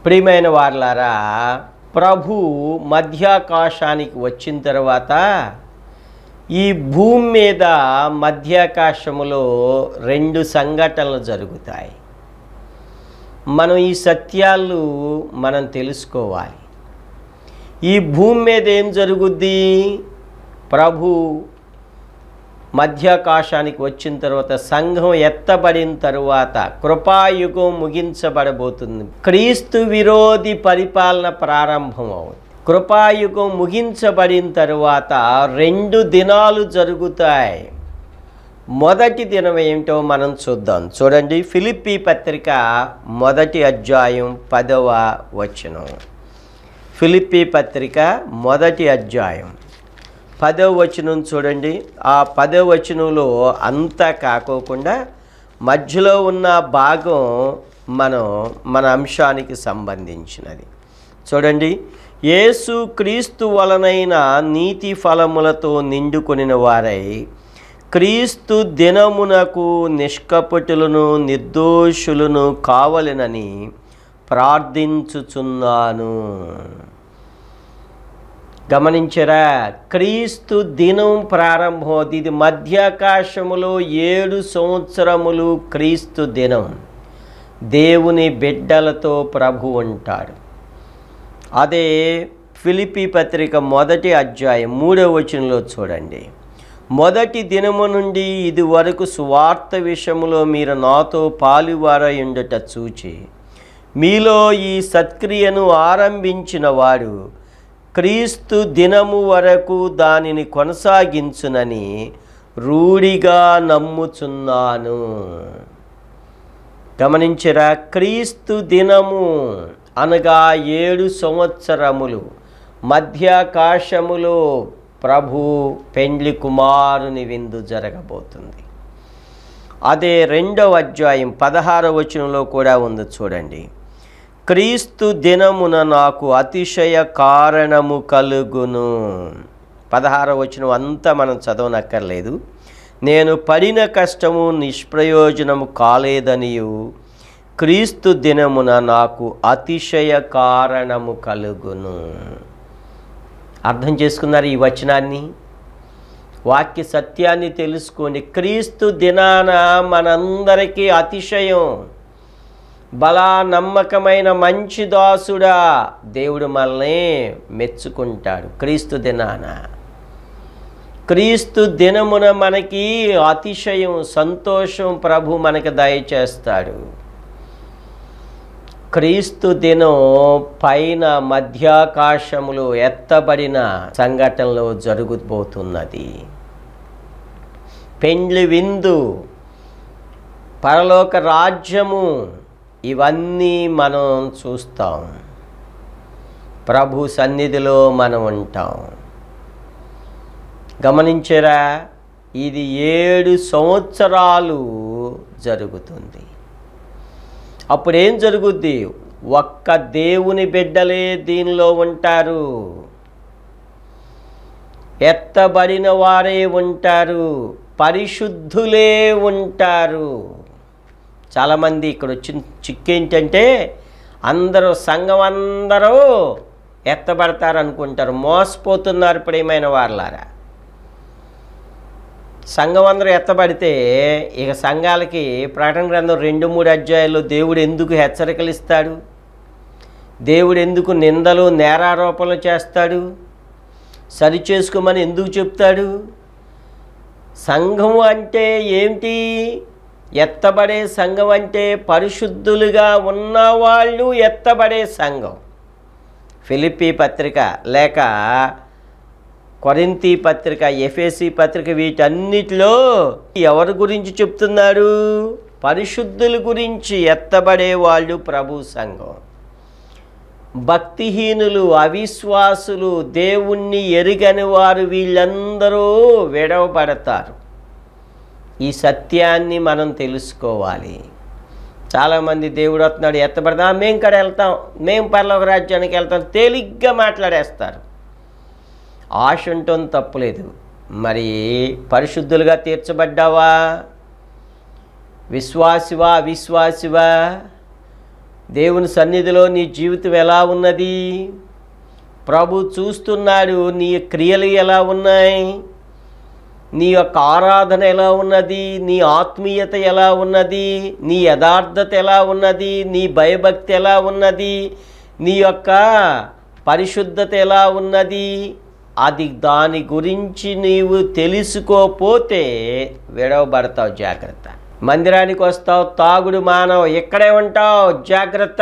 ప్రియమైన వార్లారా ప్రభు మధ్యాకాశానికి వచ్చిన తర్వాత ఈ భూమి మీద మధ్యాకాశములో రెండు సంఘటనలు జరుగుతాయి మనం ఈ సత్యాలు మనం తెలుసుకోవాలి ఈ భూమి మీద ఏం జరుగుద్ది ప్రభు మధ్యాకాశానికి వచ్చిన తర్వాత సంఘం ఎత్తబడిన తరువాత కృపాయుగం ముగించబడబోతుంది క్రీస్తు విరోధి పరిపాలన ప్రారంభం అవుతుంది కృపాయుగం ముగించబడిన తరువాత రెండు దినాలు జరుగుతాయి మొదటి దినం ఏమిటో మనం చూద్దాం చూడండి ఫిలిప్పి పత్రిక మొదటి అధ్యాయం పదవ వచనం ఫిలిప్పి పత్రిక మొదటి అధ్యాయం పదవ వచనం చూడండి ఆ పదవ వచనంలో అంతా కాకోకుండా మధ్యలో ఉన్న భాగం మనం మన అంశానికి సంబంధించినది చూడండి యేసు క్రీస్తు వలనైన నీతి ఫలములతో నిండుకొనిన వారై క్రీస్తు దినమునకు నిష్కపటులను నిర్దోషులను కావలెనని ప్రార్థించుచున్నాను గమనించరా క్రీస్తు దినం ప్రారంభం ఇది మధ్యాకాశములో ఏడు సంవత్సరములు క్రీస్తు దినం దేవుని బిడ్డలతో ప్రభు ఉంటాడు అదే ఫిలిపి పత్రిక మొదటి అధ్యాయం మూడవ వచనంలో చూడండి మొదటి దినము నుండి ఇది వరకు స్వార్థ విషయములో మీరు నాతో పాలువారై ఉండట చూచి మీలో ఈ సత్క్రియను ఆరంభించిన వాడు క్రీస్తు దినము వరకు దానిని కొనసాగించునని రూఢిగా నమ్ముచున్నాను గమనించరా క్రీస్తు దినము అనగా ఏడు సంవత్సరములు మధ్యాకాశములో ప్రభు పెండ్లి కుమారుని విందు జరగబోతుంది అదే రెండవ అధ్యాయం పదహారవ వచనంలో కూడా ఉంది చూడండి క్రీస్తు దినమున నాకు అతిశయ కారణము కలుగును పదహార వచనం అంతా మనం చదవనక్కర్లేదు నేను పడిన కష్టము నిష్ప్రయోజనము కాలేదనియు క్రీస్తు దినమున నాకు అతిశయ కారణము కలుగును అర్థం చేసుకున్నారు ఈ వచనాన్ని వాక్య సత్యాన్ని తెలుసుకోండి క్రీస్తు దినాన మనందరికీ అతిశయం బలా నమ్మకమైన మంచి దాసుడా దేవుడు మనల్ని మెచ్చుకుంటాడు క్రీస్తు దినాన క్రీస్తు దినమున మనకి అతిశయం సంతోషం ప్రభు మనకి దయచేస్తాడు క్రీస్తు దినం పైన మధ్యాకాశములో ఎత్తబడిన సంఘటనలో జరుగుబోతున్నది పెండ్లి విందు పరలోక రాజ్యము ఇవన్నీ మనం చూస్తాం ప్రభు సన్నిధిలో మనం ఉంటాం గమనించరా ఇది ఏడు సంవత్సరాలు జరుగుతుంది అప్పుడు ఏం జరుగుద్ది ఒక్క దేవుని బిడ్డలే దీనిలో ఉంటారు ఎత్తబడిన వారే ఉంటారు పరిశుద్ధులే ఉంటారు చాలామంది ఇక్కడ వచ్చిన చిక్కేంటంటే అందరూ సంఘం అందరూ ఎత్తబడతారు అనుకుంటారు మోసపోతున్నారు ప్రియమైన వాళ్ళారా సంఘం అందరూ ఎత్తబడితే ఇక సంఘాలకి ప్రకటన గ్రంథం రెండు మూడు అధ్యాయాల్లో దేవుడు ఎందుకు హెచ్చరికలు ఇస్తాడు దేవుడు ఎందుకు నిందలు నేరారోపణలు చేస్తాడు సరి చేసుకోమని ఎందుకు చెప్తాడు సంఘం అంటే ఏమిటి ఎత్తబడే సంఘం అంటే పరిశుద్ధులుగా ఉన్నవాళ్ళు ఎత్తబడే సంఘం ఫిలిప్పి పత్రిక లేక కొరింతి పత్రిక ఎఫ్ఎసి పత్రిక వీటన్నిటిలో ఎవరి గురించి చెప్తున్నాడు పరిశుద్ధుల గురించి ఎత్తబడే వాళ్ళు ప్రభు సంఘం భక్తిహీనులు అవిశ్వాసులు దేవుణ్ణి ఎరుగని వారు వీళ్ళందరూ విడవబడతారు ఈ సత్యాన్ని మనం తెలుసుకోవాలి చాలామంది దేవుడు వస్తున్నాడు ఎత్తబడదాం మేము ఇక్కడ వెళ్తాం మేము పర్లోక రాజ్యానికి వెళ్తాం తేలిగ్గా మాట్లాడేస్తారు ఆశ ఉండటం తప్పులేదు మరి పరిశుద్ధులుగా తీర్చబడ్డావా విశ్వాసివా అవిశ్వాసివా దేవుని సన్నిధిలో నీ జీవితం ఎలా ఉన్నది ప్రభు చూస్తున్నాడు నీ క్రియలు ఎలా ఉన్నాయి నీ యొక్క ఆరాధన ఎలా ఉన్నది నీ ఆత్మీయత ఎలా ఉన్నది నీ యథార్థత ఎలా ఉన్నది నీ భయభక్తి ఎలా ఉన్నది నీ యొక్క పరిశుద్ధత ఎలా ఉన్నది అది దాని గురించి నీవు తెలుసుకోపోతే విడవబడతావు జాగ్రత్త మందిరానికి వస్తావు తాగుడు మానవు ఇక్కడే ఉంటావు జాగ్రత్త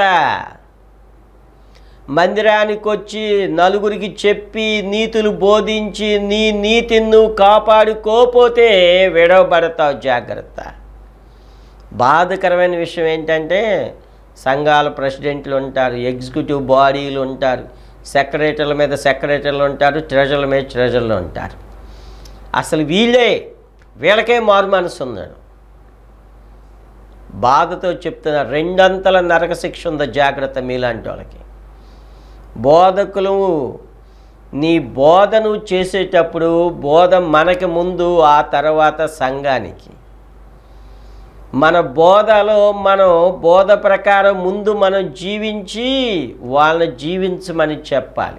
మందిరానికి వచ్చి నలుగురికి చెప్పి నీతులు బోధించి నీ నీతిని నువ్వు కాపాడుకోపోతే విడవబడతావు జాగ్రత్త బాధకరమైన విషయం ఏంటంటే సంఘాల ప్రెసిడెంట్లు ఉంటారు ఎగ్జిక్యూటివ్ బాడీలు ఉంటారు సెక్రటరీల మీద సెక్రటరీలు ఉంటారు ట్రెజర్ల మీద ట్రెజర్లు ఉంటారు అసలు వీళ్ళే వీళ్ళకే మారు మనసు ఉన్నాడు బాధతో చెప్తున్న రెండంతల నరక శిక్ష ఉందో జాగ్రత్త మీలాంటి వాళ్ళకి బోధకులు నీ బోధను చేసేటప్పుడు బోధ మనకి ముందు ఆ తర్వాత సంఘానికి మన బోధలో మనం బోధ ప్రకారం ముందు మనం జీవించి వాళ్ళని జీవించమని చెప్పాలి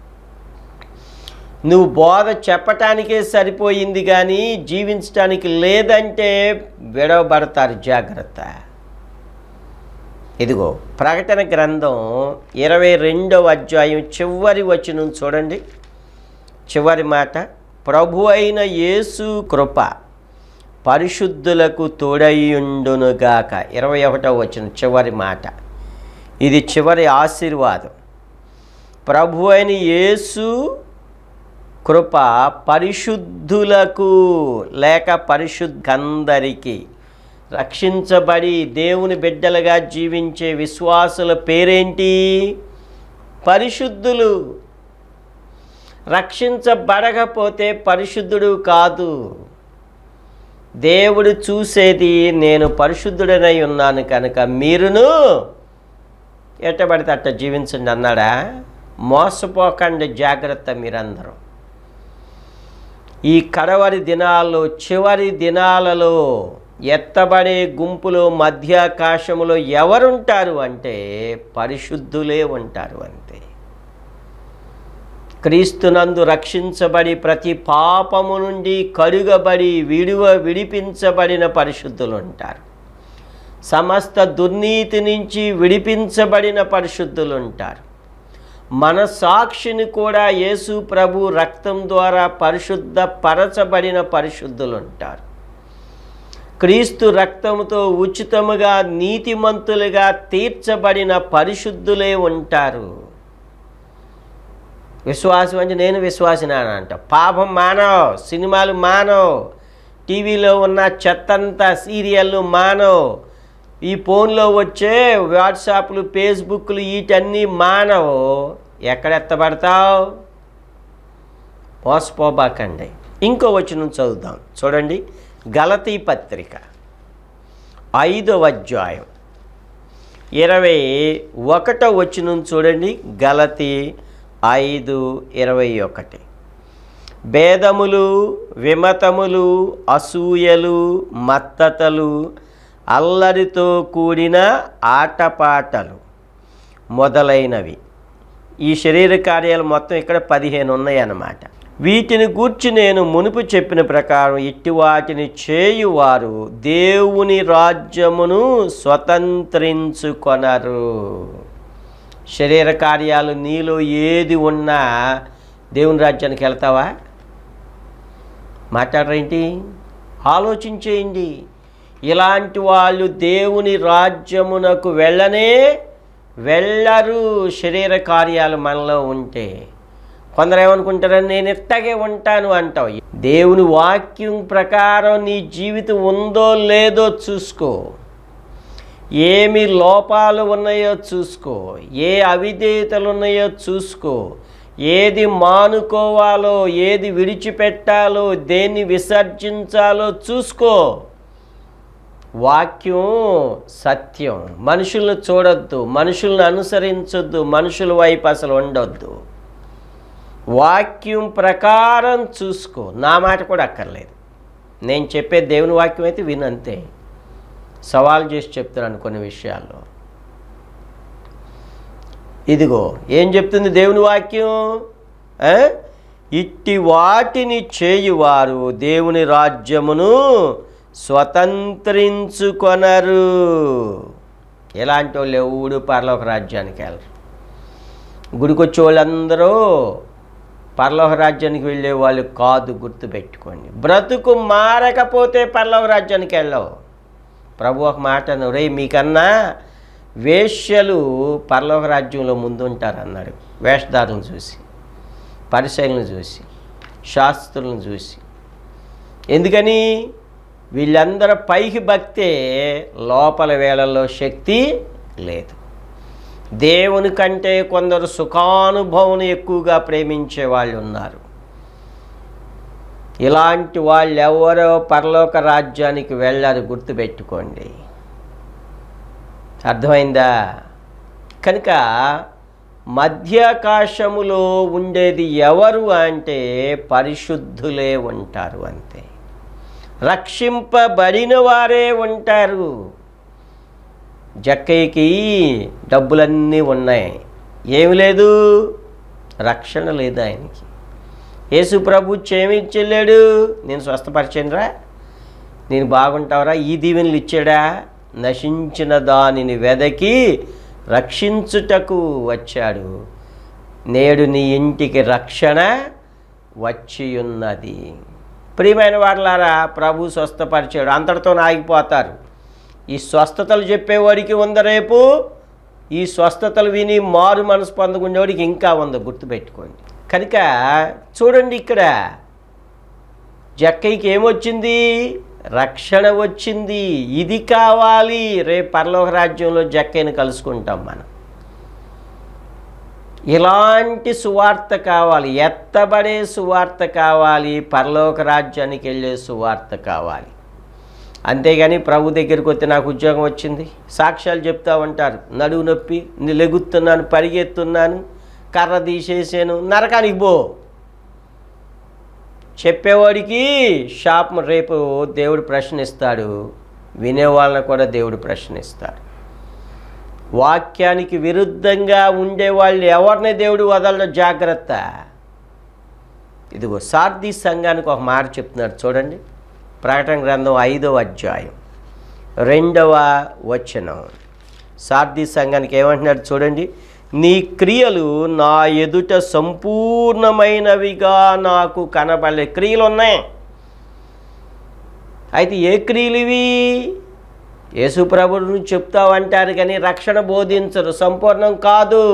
నువ్వు బోధ చెప్పటానికే సరిపోయింది కానీ జీవించటానికి లేదంటే విడవబడతారు జాగ్రత్త ఇదిగో ప్రకటన గ్రంథం ఇరవై రెండవ అధ్యాయం చివరి వచనం చూడండి చివరి మాట ప్రభు అయిన యేసు కృప పరిశుద్ధులకు తోడయుండునుగాక ఇరవై ఒకటవ వచ్చిన చివరి మాట ఇది చివరి ఆశీర్వాదం ప్రభు అయిన యేసు కృప పరిశుద్ధులకు లేక పరిశుద్ధందరికీ రక్షించబడి దేవుని బిడ్డలుగా జీవించే విశ్వాసుల పేరేంటి పరిశుద్ధులు రక్షించబడకపోతే పరిశుద్ధుడు కాదు దేవుడు చూసేది నేను పరిశుద్ధుడనై ఉన్నాను కనుక మీరును ఎట్టబడితే అట్ట జీవించండి అన్నాడా మోసపోకండి జాగ్రత్త మీరందరూ ఈ కడవరి దినాల్లో చివరి దినాలలో ఎత్తబడే గుంపులో మధ్యాకాశములో ఎవరుంటారు అంటే పరిశుద్ధులే ఉంటారు అంతే క్రీస్తునందు రక్షించబడి ప్రతి పాపము నుండి కడుగబడి విడువ విడిపించబడిన పరిశుద్ధులు ఉంటారు సమస్త దుర్నీతి నుంచి విడిపించబడిన పరిశుద్ధులు ఉంటారు మన సాక్షిని కూడా యేసు ప్రభు రక్తం ద్వారా పరిశుద్ధ పరచబడిన పరిశుద్ధులు ఉంటారు క్రీస్తు రక్తముతో ఉచితముగా నీతిమంతులుగా తీర్చబడిన పరిశుద్ధులే ఉంటారు విశ్వాసం అంటే నేను విశ్వాసిన అంట పాపం మానవ్ సినిమాలు మానవ్ టీవీలో ఉన్న చెత్తంతా సీరియళ్ళు మానవ్ ఈ ఫోన్లో వచ్చే వాట్సాప్లు ఫేస్బుక్లు వీటన్నీ మానవు ఎక్కడెత్తబడతావు మోసపోబాకండి ఇంకో వచనం చదువుదాం చూడండి గలతీ పత్రిక ఐదవ అధ్యాయం ఇరవై ఒకటో వచనం చూడండి గలతి ఐదు ఇరవై ఒకటి భేదములు విమతములు అసూయలు మత్తతలు అల్లరితో కూడిన ఆటపాటలు మొదలైనవి ఈ శరీర కార్యాలు మొత్తం ఇక్కడ పదిహేను ఉన్నాయన్నమాట వీటిని గూర్చి నేను మునుపు చెప్పిన ప్రకారం ఇట్టి వాటిని చేయువారు దేవుని రాజ్యమును స్వతంత్రించుకొనరు శరీర కార్యాలు నీలో ఏది ఉన్నా దేవుని రాజ్యానికి వెళ్తావా మాట్లాడరేంటి ఆలోచించేయండి ఇలాంటి వాళ్ళు దేవుని రాజ్యమునకు వెళ్ళనే వెళ్ళరు శరీర కార్యాలు మనలో ఉంటే కొందరు ఏమనుకుంటారని నేను ఇట్టగే ఉంటాను అంటావు దేవుని వాక్యం ప్రకారం నీ జీవితం ఉందో లేదో చూసుకో ఏమి లోపాలు ఉన్నాయో చూసుకో ఏ అవిధేయతలు ఉన్నాయో చూసుకో ఏది మానుకోవాలో ఏది విడిచిపెట్టాలో దేన్ని విసర్జించాలో చూసుకో వాక్యం సత్యం మనుషులను చూడొద్దు మనుషులను అనుసరించొద్దు మనుషుల వైపు అసలు ఉండొద్దు వాక్యం ప్రకారం చూసుకో నా మాట కూడా అక్కర్లేదు నేను చెప్పే దేవుని వాక్యం అయితే వినంతే సవాల్ చేసి చెప్తున్నాను కొన్ని విషయాల్లో ఇదిగో ఏం చెప్తుంది దేవుని వాక్యం ఆ? ఇట్టి వాటిని చేయువారు దేవుని రాజ్యమును స్వతంత్రించుకొనరు ఎలాంటి వాళ్ళు ఎవడు పరలోక రాజ్యానికి వెళ్ళరు గుడికొచ్చే వాళ్ళందరూ పరలోక రాజ్యానికి వెళ్ళే వాళ్ళు కాదు గుర్తుపెట్టుకోండి బ్రతుకు మారకపోతే పరలోక రాజ్యానికి వెళ్ళవు ప్రభు ఒక మాట అన్నాడు, రే మీకన్నా వేశ్యలు పరలోక రాజ్యంలో ముందుంటారు అన్నాడు వేషధారులను చూసి పరిశైలను చూసి శాస్త్రులను చూసి ఎందుకని వీళ్ళందరూ పైకి భక్తే లోపల వేళల్లో శక్తి లేదు దేవుని కంటే కొందరు సుఖానుభవం ఎక్కువగా ప్రేమించే వాళ్ళు ఉన్నారు ఇలాంటి వాళ్ళు ఎవరో పరలోక రాజ్యానికి వెళ్ళారు గుర్తుపెట్టుకోండి అర్థమైందా కనుక మధ్యాకాశములో ఉండేది ఎవరు అంటే పరిశుద్ధులే ఉంటారు అంతే రక్షింపబడిన వారే ఉంటారు జక్కయ్యకి డబ్బులన్నీ ఉన్నాయి ఏమి లేదు రక్షణ లేదు ఆయనకి యేసు ప్రభు ఏమి ఇచ్చెళ్ళాడు నేను స్వస్థపరిచానురా నేను బాగుంటావురా ఈ దీవెనలు ఇచ్చాడా నశించిన దానిని వెదకి రక్షించుటకు వచ్చాడు నేడు నీ ఇంటికి రక్షణ వచ్చి ఉన్నది ప్రియమైన వాళ్ళారా ప్రభు స్వస్థపరిచాడు అంతటితో ఆగిపోతారు ఈ స్వస్థతలు చెప్పేవాడికి ఉంది రేపు ఈ స్వస్థతలు విని మారు మనసు పొందుకునేవాడికి ఇంకా ఉంది గుర్తుపెట్టుకోండి కనుక చూడండి ఇక్కడ జక్కయ్యకి ఏమొచ్చింది రక్షణ వచ్చింది ఇది కావాలి రేపు పరలోక రాజ్యంలో జక్కయ్యని కలుసుకుంటాం మనం ఇలాంటి సువార్త కావాలి ఎత్తబడే సువార్త కావాలి పరలోక రాజ్యానికి వెళ్ళే సువార్త కావాలి అంతేగాని ప్రభు దగ్గరికి వస్తే నాకు ఉద్యోగం వచ్చింది సాక్ష్యాలు చెప్తా ఉంటారు నడువు నొప్పి నేను లెగుతున్నాను పరిగెత్తున్నాను కర్ర తీసేసాను నరకానికి పో చెప్పేవాడికి షాప్ రేపు దేవుడు ప్రశ్నిస్తాడు వినేవాళ్ళని కూడా దేవుడు ప్రశ్నిస్తాడు వాక్యానికి విరుద్ధంగా ఉండేవాళ్ళు ఎవరిని దేవుడు వదలడం జాగ్రత్త ఇదిగో సార్థి సంఘానికి ఒక మాట చెప్తున్నాడు చూడండి ప్రకటన గ్రంథం ఐదవ అధ్యాయం రెండవ వచనం సార్థి సంఘానికి ఏమంటున్నాడు చూడండి నీ క్రియలు నా ఎదుట సంపూర్ణమైనవిగా నాకు కనబడలే క్రియలు ఉన్నాయి అయితే ఏ క్రియలు ఇవి యేసుప్రభుని చెప్తావంటారు కానీ రక్షణ బోధించరు సంపూర్ణం కాదు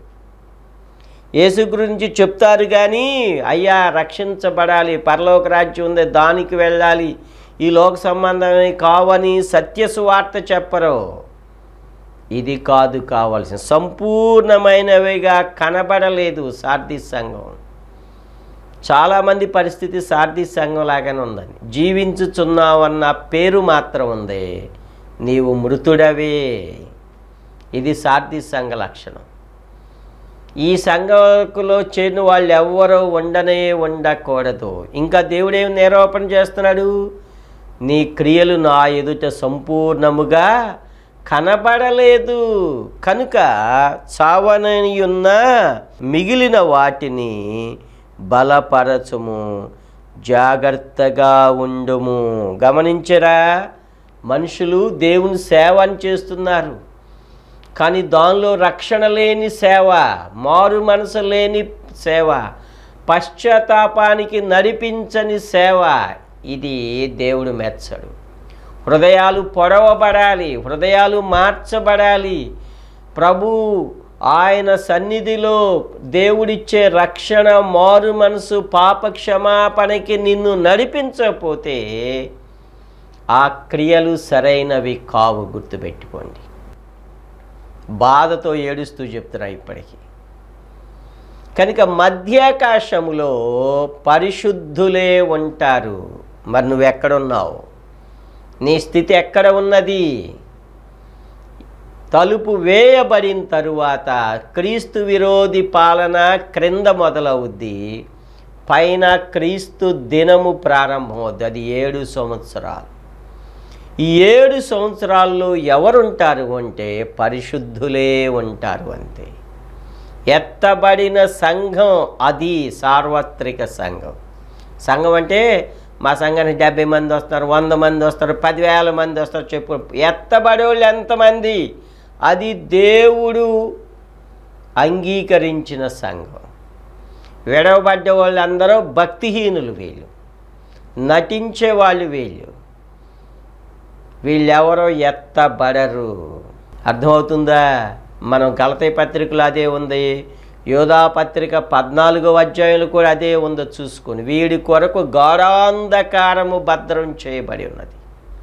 యేసు గురించి చెప్తారు కానీ అయ్యా రక్షించబడాలి పరలోక రాజ్యం ఉంది దానికి వెళ్ళాలి ఈ లోక సంబంధమే కావని సత్య సువార్త చెప్పరు ఇది కాదు కావాల్సిన సంపూర్ణమైనవిగా కనబడలేదు సార్థి సంఘం చాలామంది పరిస్థితి సార్థి సంఘం లాగానే ఉందని జీవించుచున్నావన్న పేరు మాత్రం ఉంది నీవు మృతుడవే ఇది సార్థి సంఘ లక్షణం ఈ సంఘకులో చేరిన వాళ్ళు ఎవ్వరూ ఉండనే ఉండకూడదు ఇంకా దేవుడేం నిరూపణ చేస్తున్నాడు నీ క్రియలు నా ఎదుట సంపూర్ణముగా కనబడలేదు కనుక చావనయున్న మిగిలిన వాటిని బలపరచుము జాగ్రత్తగా ఉండుము గమనించరా మనుషులు దేవుని సేవని చేస్తున్నారు కానీ దానిలో రక్షణ లేని సేవ మారు మనసు లేని సేవ పశ్చాత్తాపానికి నడిపించని సేవ ఇది దేవుడు మెచ్చడు హృదయాలు పొడవబడాలి హృదయాలు మార్చబడాలి ప్రభు ఆయన సన్నిధిలో దేవుడిచ్చే రక్షణ మారు మనసు పాప క్షమాపణకి నిన్ను నడిపించకపోతే ఆ క్రియలు సరైనవి కావు గుర్తుపెట్టుకోండి బాధతో ఏడుస్తూ చెప్తున్నా ఇప్పటికీ కనుక మధ్యాకాశములో పరిశుద్ధులే ఉంటారు మరి నువ్వు ఎక్కడున్నావు నీ స్థితి ఎక్కడ ఉన్నది తలుపు వేయబడిన తరువాత క్రీస్తు విరోధి పాలన క్రింద మొదలవుద్ది పైన క్రీస్తు దినము ప్రారంభమవుద్ది అది ఏడు సంవత్సరాలు ఈ ఏడు సంవత్సరాల్లో ఎవరుంటారు అంటే పరిశుద్ధులే ఉంటారు అంతే ఎత్తబడిన సంఘం అది సార్వత్రిక సంఘం సంఘం అంటే మా సంఘానికి డెబ్బై మంది వస్తారు వంద మంది వస్తారు పదివేల మంది వస్తారు చెప్పు ఎత్తబడే వాళ్ళు ఎంతమంది అది దేవుడు అంగీకరించిన సంఘం విడవబడ్డ వాళ్ళందరూ భక్తిహీనులు వీళ్ళు నటించే వాళ్ళు వీళ్ళు వీళ్ళెవరో ఎత్తబడరు అర్థమవుతుందా మనం గలతీ పత్రికలో అదే ఉంది యోధా పత్రిక పద్నాలుగో అధ్యాయులు కూడా అదే ఉందో చూసుకొని వీడి కొరకు గాఢాంధకారము భద్రం చేయబడి ఉన్నది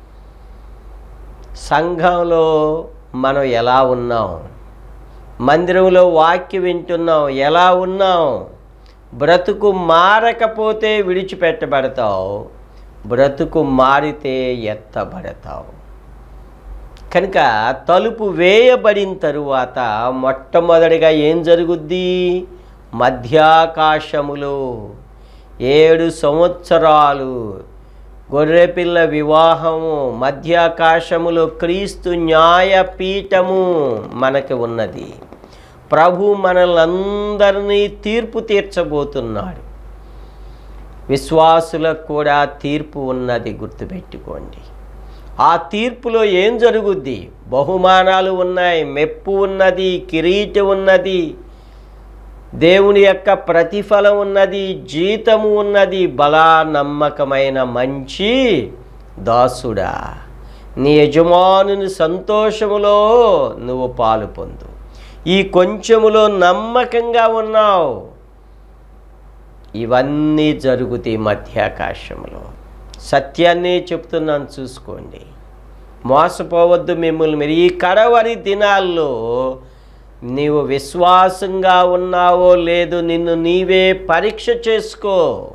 సంఘంలో మనం ఎలా ఉన్నాం మందిరంలో వాక్యం వింటున్నాం ఎలా ఉన్నాం బ్రతుకు మారకపోతే విడిచిపెట్టబడతావు బ్రతుకు మారితే ఎత్తబడతావు కనుక తలుపు వేయబడిన తరువాత మొట్టమొదటిగా ఏం జరుగుద్ది మధ్యాకాశములో ఏడు సంవత్సరాలు గొర్రెపిల్ల వివాహము మధ్యాకాశములో క్రీస్తు న్యాయపీఠము మనకి ఉన్నది ప్రభు మనలందరినీ తీర్పు తీర్చబోతున్నాడు విశ్వాసులకు కూడా తీర్పు ఉన్నది గుర్తుపెట్టుకోండి ఆ తీర్పులో ఏం జరుగుద్ది బహుమానాలు ఉన్నాయి మెప్పు ఉన్నది కిరీటం ఉన్నది దేవుని యొక్క ప్రతిఫలం ఉన్నది జీతము ఉన్నది బలా నమ్మకమైన మంచి దాసుడా నీ యజమానుని సంతోషములో నువ్వు పాలు పొందు ఈ కొంచెములో నమ్మకంగా ఉన్నావు ఇవన్నీ జరుగుతాయి మధ్యాకాశంలో సత్యాన్ని చెప్తున్నాను చూసుకోండి మోసపోవద్దు మిమ్మల్ని మీరు ఈ కడవరి దినాల్లో నీవు విశ్వాసంగా ఉన్నావో లేదో నిన్ను నీవే పరీక్ష చేసుకో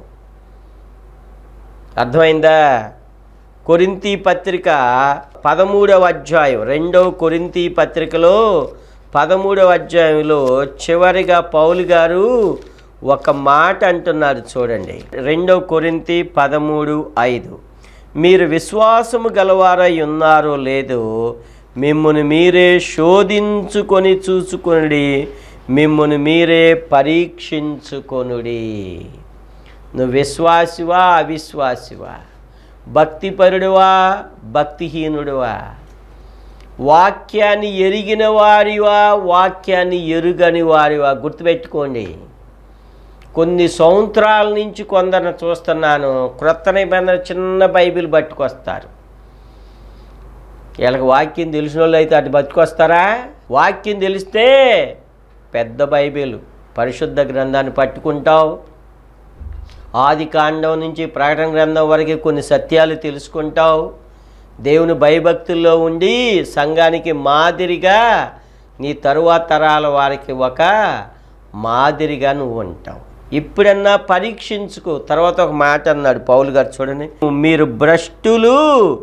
అర్థమైందా కొరింతి పత్రిక పదమూడవ అధ్యాయం రెండవ కొరింతి పత్రికలో పదమూడవ అధ్యాయంలో చివరిగా పౌలు గారు ఒక మాట అంటున్నారు చూడండి రెండవ కొరింతి పదమూడు ఐదు మీరు విశ్వాసము గలవారై ఉన్నారో లేదో మిమ్మును మీరే శోధించుకొని చూసుకొనుడి మిమ్మును మీరే పరీక్షించుకొనుడి నువ్వు విశ్వాసివా అవిశ్వాసివా భక్తిపరుడువా భక్తిహీనుడువా వాక్యాన్ని ఎరిగిన వారివా వాక్యాన్ని ఎరుగని వారివా గుర్తుపెట్టుకోండి కొన్ని సంవత్సరాల నుంచి కొందరిని చూస్తున్నాను క్రొత్త నిబంధన చిన్న బైబిల్ పట్టుకొస్తారు వీళ్ళకి వాక్యం తెలిసిన వాళ్ళు అయితే అటు బతుకొస్తారా వాక్యం తెలిస్తే పెద్ద బైబిల్ పరిశుద్ధ గ్రంథాన్ని పట్టుకుంటావు ఆది కాండం నుంచి ప్రకటన గ్రంథం వరకు కొన్ని సత్యాలు తెలుసుకుంటావు దేవుని భయభక్తుల్లో ఉండి సంఘానికి మాదిరిగా నీ తరువాత తరాల వారికి ఒక మాదిరిగా నువ్వు ఉంటావు ఇప్పుడన్నా పరీక్షించుకో తర్వాత ఒక మాట అన్నాడు పౌలు గారు చూడండి మీరు భ్రష్టులు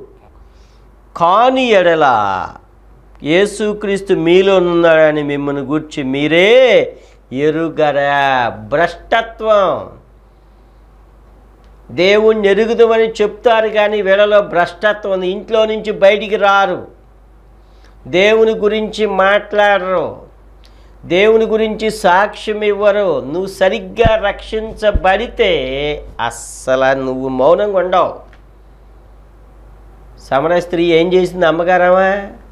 కాని ఎడల యేసుక్రీస్తు మీలో ఉన్నాడని మిమ్మల్ని గూర్చి మీరే ఎరుగరా భ్రష్టత్వం దేవుణ్ణి ఎరుగుదామని చెప్తారు కానీ వీళ్ళలో భ్రష్టత్వం ఉంది ఇంట్లో నుంచి బయటికి రారు దేవుని గురించి మాట్లాడరు దేవుని గురించి సాక్ష్యం ఇవ్వరు నువ్వు సరిగ్గా రక్షించబడితే అస్సలు నువ్వు మౌనంగా ఉండవు సమర స్త్రీ ఏం చేసింది అమ్మగారమా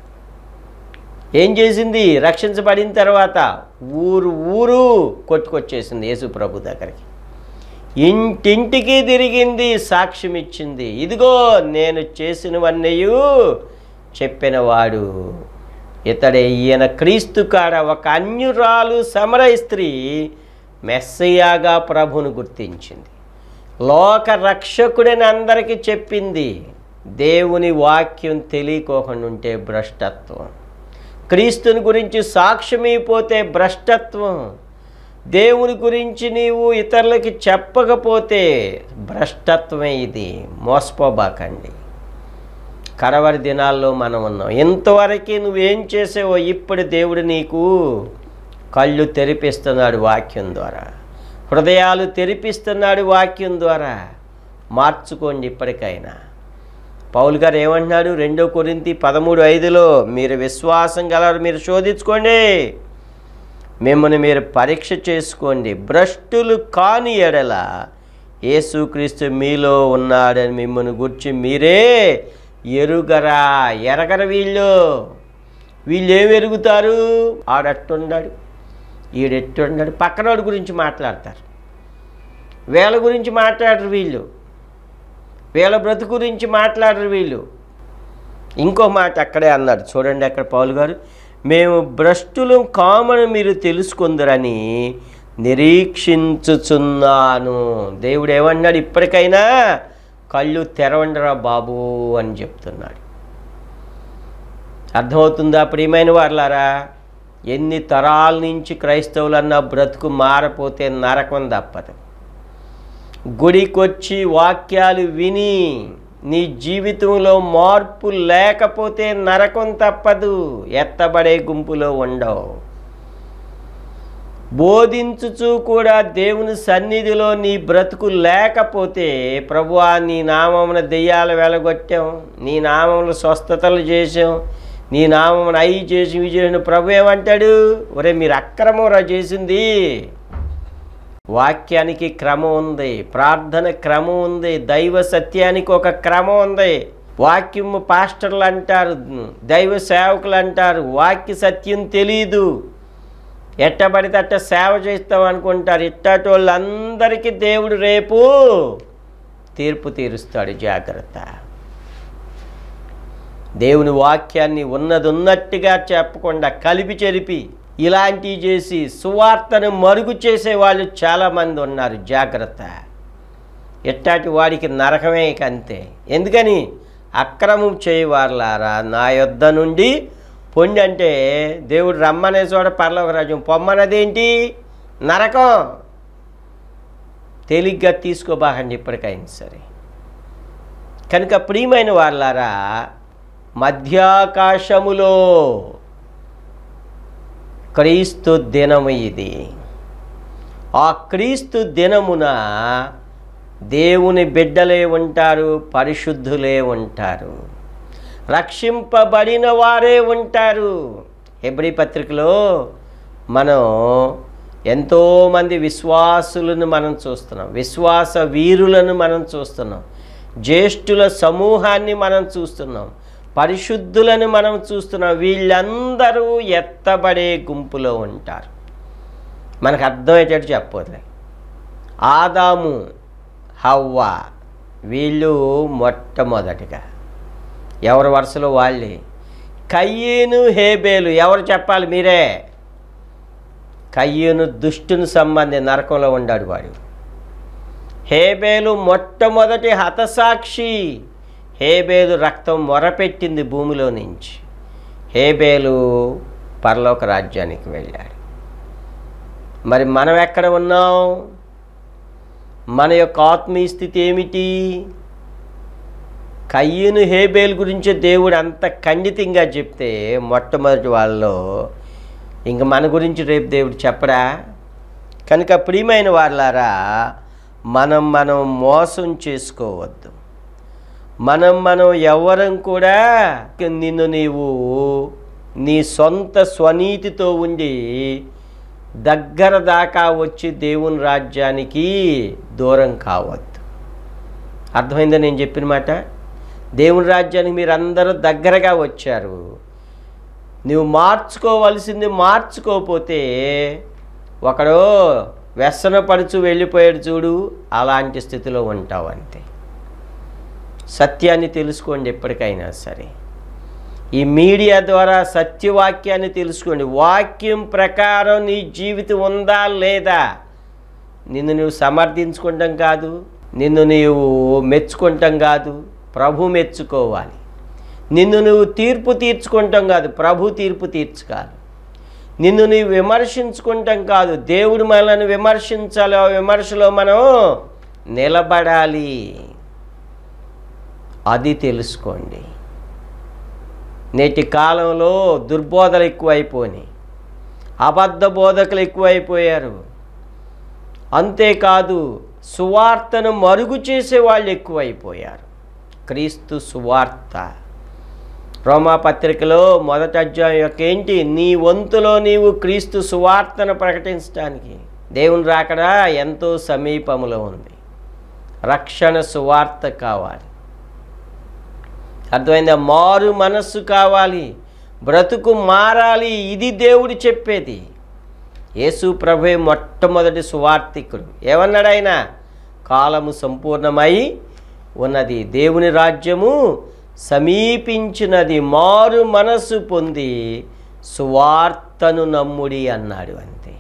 ఏం చేసింది రక్షించబడిన తర్వాత ఊరు ఊరు కొట్టుకొచ్చేసింది యేసు ప్రభు దగ్గరికి ఇంటింటికి తిరిగింది సాక్ష్యం ఇచ్చింది ఇదిగో నేను చేసినవన్నయు చెప్పినవాడు ఇతడే ఈయన క్రీస్తు కాడ ఒక అన్యురాలు సమరయ స్త్రీ మెస్సయ్యాగా ప్రభును గుర్తించింది లోక రక్షకుడని అందరికీ చెప్పింది దేవుని వాక్యం తెలియకోకుండా ఉంటే భ్రష్టత్వం క్రీస్తుని గురించి సాక్ష్యమైపోతే భ్రష్టత్వం దేవుని గురించి నీవు ఇతరులకి చెప్పకపోతే భ్రష్టత్వమే ఇది మోసపోబాకండి కడవరి దినాల్లో మనం ఉన్నాం ఇంతవరకు నువ్వేం చేసావో ఇప్పుడు దేవుడు నీకు కళ్ళు తెరిపిస్తున్నాడు వాక్యం ద్వారా హృదయాలు తెరిపిస్తున్నాడు వాక్యం ద్వారా మార్చుకోండి ఇప్పటికైనా పౌలు గారు ఏమంటున్నాడు రెండో కొరింతి పదమూడు ఐదులో మీరు విశ్వాసం గలవారు మీరు శోధించుకోండి మిమ్మల్ని మీరు పరీక్ష చేసుకోండి భ్రష్టులు కాని ఎడల యేసుక్రీస్తు మీలో ఉన్నాడని మిమ్మల్ని గుర్చి మీరే ఎరుగరా ఎరగర వీళ్ళు వీళ్ళు ఏం ఎరుగుతారు ఆడట్టున్నాడు ఈడెట్టున్నాడు పక్కనోడి గురించి మాట్లాడతారు వీళ్ళ గురించి మాట్లాడరు వీళ్ళు వీళ్ళ బ్రతుకు గురించి మాట్లాడరు వీళ్ళు ఇంకో మాట అక్కడే అన్నాడు చూడండి అక్కడ పౌలు గారు మేము భ్రష్టులు కామని మీరు తెలుసుకుందరని నిరీక్షించుచున్నాను దేవుడు ఏమన్నాడు ఇప్పటికైనా కళ్ళు తెరవండరా బాబు అని చెప్తున్నాడు అర్థమవుతుందా ప్రియమైన వాళ్ళారా ఎన్ని తరాల నుంచి క్రైస్తవులన్న బ్రతుకు మారపోతే నరకం తప్పదు గుడికొచ్చి వాక్యాలు విని నీ జీవితంలో మార్పు లేకపోతే నరకం తప్పదు ఎత్తబడే గుంపులో ఉండవు బోధించుచు కూడా దేవుని సన్నిధిలో నీ బ్రతుకు లేకపోతే ప్రభువా నీ నామమున దెయ్యాలు వెలగొట్టాం నీ నామములు స్వస్థతలు చేసాం నీ నామమున అయి చేసి ఇవి చేసిన ప్రభు ఏమంటాడు ఒరే మీరు అక్రమం రా చేసింది వాక్యానికి క్రమం ఉంది ప్రార్థన క్రమం ఉంది దైవ సత్యానికి ఒక క్రమం ఉంది వాక్యము పాస్టర్లు అంటారు దైవ సేవకులు అంటారు వాక్య సత్యం తెలీదు ఎట్టబడితే అట్ట సేవ చేస్తాం అనుకుంటారు ఇట్టటి వాళ్ళందరికీ దేవుడు రేపు తీర్పు తీరుస్తాడు జాగ్రత్త దేవుని వాక్యాన్ని ఉన్నది ఉన్నట్టుగా చెప్పకుండా కలిపి చెరిపి ఇలాంటివి చేసి సువార్తను మరుగు చేసే వాళ్ళు చాలామంది ఉన్నారు జాగ్రత్త ఎట్టాటి వాడికి నరకమే ఇక అంతే ఎందుకని అక్రమం చేయవారులారా నా యొద్ద నుండి పొండి అంటే దేవుడు రమ్మనే చోట పర్లోక రాజ్యం పొమ్మన్నదేంటి నరకం తేలిగ్గా తీసుకోబాకండి ఇప్పటికైనా సరే కనుక ప్రియమైన వాళ్ళారా మధ్యాకాశములో క్రీస్తు దినము ఇది ఆ క్రీస్తు దినమున దేవుని బిడ్డలే ఉంటారు పరిశుద్ధులే ఉంటారు రక్షింపబడిన వారే ఉంటారు హెబ్రి పత్రికలో మనం ఎంతోమంది విశ్వాసులను మనం చూస్తున్నాం విశ్వాస వీరులను మనం చూస్తున్నాం జ్యేష్ఠుల సమూహాన్ని మనం చూస్తున్నాం పరిశుద్ధులను మనం చూస్తున్నాం వీళ్ళందరూ ఎత్తబడే గుంపులో ఉంటారు మనకు అర్థమయ్యేటట్టు చెప్పొద్దులే ఆదాము హవ్వ వీళ్ళు మొట్టమొదటిగా ఎవరి వరుసలో వాళ్ళే కయ్యేను హేబేలు ఎవరు చెప్పాలి మీరే కయ్యేను దుష్టుని సంబంధి నరకంలో ఉండాడు వాడు హేబేలు మొట్టమొదటి హతసాక్షి హేబేలు రక్తం మొరపెట్టింది భూమిలో నుంచి హేబేలు పరలోక రాజ్యానికి వెళ్ళాడు మరి మనం ఎక్కడ ఉన్నాం మన యొక్క ఆత్మీయ స్థితి ఏమిటి కయ్యను హేబేల్ గురించి దేవుడు అంత ఖండితంగా చెప్తే మొట్టమొదటి వాళ్ళలో ఇంక మన గురించి రేపు దేవుడు చెప్పడా కనుక ప్రియమైన వాళ్ళారా మనం మనం మోసం చేసుకోవద్దు మనం మనం ఎవరం కూడా నిన్ను నీవు నీ సొంత స్వనీతితో ఉండి దగ్గర దాకా వచ్చి దేవుని రాజ్యానికి దూరం కావద్దు అర్థమైందా నేను చెప్పిన మాట దేవుని రాజ్యానికి మీరు అందరూ దగ్గరగా వచ్చారు నువ్వు మార్చుకోవలసింది మార్చుకోకపోతే ఒకడో వ్యసనపడుచు వెళ్ళిపోయాడు చూడు అలాంటి స్థితిలో ఉంటావు అంతే సత్యాన్ని తెలుసుకోండి ఎప్పటికైనా సరే ఈ మీడియా ద్వారా సత్యవాక్యాన్ని తెలుసుకోండి వాక్యం ప్రకారం నీ జీవితం ఉందా లేదా నిన్ను నువ్వు సమర్థించుకుంటాం కాదు నిన్ను నీవు మెచ్చుకుంటాం కాదు ప్రభు మెచ్చుకోవాలి నిన్ను నువ్వు తీర్పు తీర్చుకుంటాం కాదు ప్రభు తీర్పు తీర్చుకోవాలి నిన్ను నీవు విమర్శించుకుంటాం కాదు దేవుడు మనల్ని విమర్శించాలి ఆ విమర్శలో మనం నిలబడాలి అది తెలుసుకోండి నేటి కాలంలో దుర్బోధలు ఎక్కువైపోయినాయి అబద్ధ బోధకులు ఎక్కువైపోయారు అంతేకాదు సువార్తను మరుగు చేసే వాళ్ళు ఎక్కువైపోయారు క్రీస్తు సువార్త రోమా పత్రికలో మొదటి అధ్యాయం యొక్క ఏంటి నీ వంతులో నీవు క్రీస్తు సువార్తను ప్రకటించడానికి దేవుని రాకడా ఎంతో సమీపములో ఉంది రక్షణ సువార్త కావాలి అర్థమైందా మారు మనస్సు కావాలి బ్రతుకు మారాలి ఇది దేవుడు చెప్పేది యేసు ప్రభే మొట్టమొదటి సువార్తికుడు ఏమన్నాడు ఆయన కాలము సంపూర్ణమై ఉన్నది దేవుని రాజ్యము సమీపించినది మారు మనస్సు పొంది సువార్తను నమ్ముడి అన్నాడు అంతే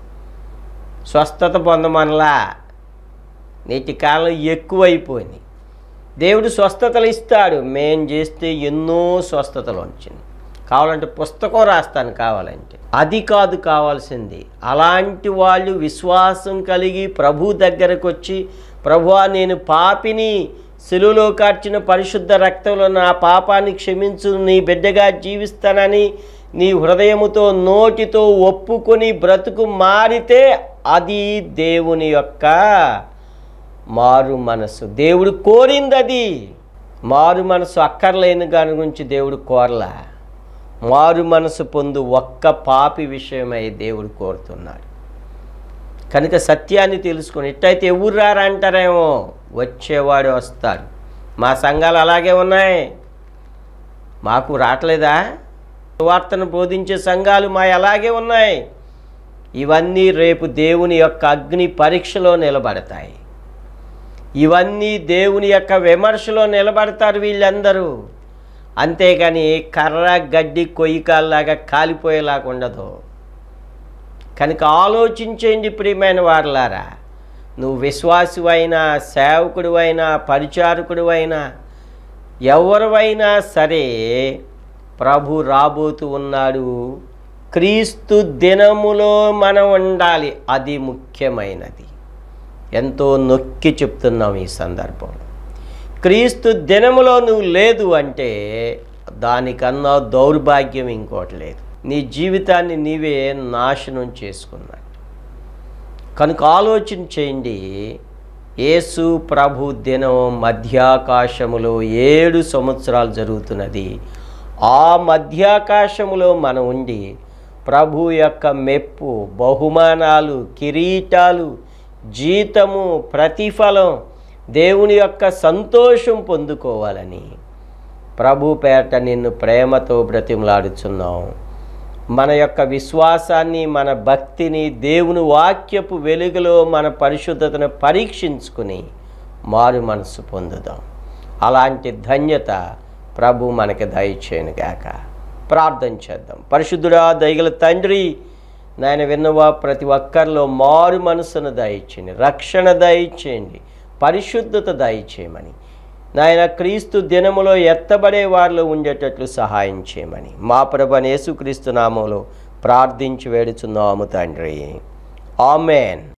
స్వస్థత పొందమనలా నేటి కాలం ఎక్కువైపోయింది దేవుడు స్వస్థతలు ఇస్తాడు మేం చేస్తే ఎన్నో స్వస్థతలు వచ్చింది కావాలంటే పుస్తకం రాస్తాను కావాలంటే అది కాదు కావాల్సింది అలాంటి వాళ్ళు విశ్వాసం కలిగి ప్రభు దగ్గరకు వచ్చి ప్రభువా నేను పాపిని సెలువులో కార్చిన పరిశుద్ధ రక్తంలో నా పాపాన్ని క్షమించు నీ బిడ్డగా జీవిస్తానని నీ హృదయముతో నోటితో ఒప్పుకొని బ్రతుకు మారితే అది దేవుని యొక్క మారు మనసు దేవుడు కోరింది అది మారు మనసు అక్కర్లేని దాని గురించి దేవుడు కోరలా మారు మనసు పొందు ఒక్క పాపి విషయమై దేవుడు కోరుతున్నాడు కనుక సత్యాన్ని తెలుసుకొని ఎట్టయితే ఎవరు రారా అంటారేమో వచ్చేవాడు వస్తాడు మా సంఘాలు అలాగే ఉన్నాయి మాకు రావట్లేదా వార్తను బోధించే సంఘాలు మా అలాగే ఉన్నాయి ఇవన్నీ రేపు దేవుని యొక్క అగ్ని పరీక్షలో నిలబడతాయి ఇవన్నీ దేవుని యొక్క విమర్శలో నిలబడతారు వీళ్ళందరూ అంతేగాని కర్ర గడ్డి కొయ్యికాల్లాగా కాలిపోయేలాగా ఉండదు కనుక ఆలోచించండి ప్రియమైన వారలారా నువ్వు విశ్వాసువైనా సేవకుడివైనా పరిచారకుడివైనా ఎవరివైనా సరే ప్రభు రాబోతూ ఉన్నాడు క్రీస్తు దినములో మనం ఉండాలి అది ముఖ్యమైనది ఎంతో నొక్కి చెప్తున్నాం ఈ సందర్భంలో క్రీస్తు దినములో నువ్వు లేదు అంటే దానికన్నా దౌర్భాగ్యం ఇంకోటి లేదు నీ జీవితాన్ని నీవే నాశనం చేసుకున్నాడు కనుక ఆలోచన చేయండి యేసు ప్రభు దినం మధ్యాకాశములో ఏడు సంవత్సరాలు జరుగుతున్నది ఆ మధ్యాకాశములో మనం ఉండి ప్రభు యొక్క మెప్పు బహుమానాలు కిరీటాలు జీతము ప్రతిఫలం దేవుని యొక్క సంతోషం పొందుకోవాలని ప్రభు పేట నిన్ను ప్రేమతో బ్రతిమలాడుచున్నాం మన యొక్క విశ్వాసాన్ని మన భక్తిని దేవుని వాక్యపు వెలుగులో మన పరిశుద్ధతను పరీక్షించుకుని మారు మనసు పొందుదాం అలాంటి ధన్యత ప్రభు మనకి దయచేయనుగాక ప్రార్థన చేద్దాం పరిశుద్ధుడా దయగల తండ్రి నాయన విన్నవా ప్రతి ఒక్కరిలో మారు మనసును దయచేయండి రక్షణ దయచేయండి పరిశుద్ధత దయచేయమని నాయన క్రీస్తు దినములో ఎత్తబడే వారిలో ఉండేటట్లు సహాయం చేయమని మా ప్రభ యేసుక్రీస్తు నామంలో ప్రార్థించి వేడుచున్నాము తండ్రి ఆమెన్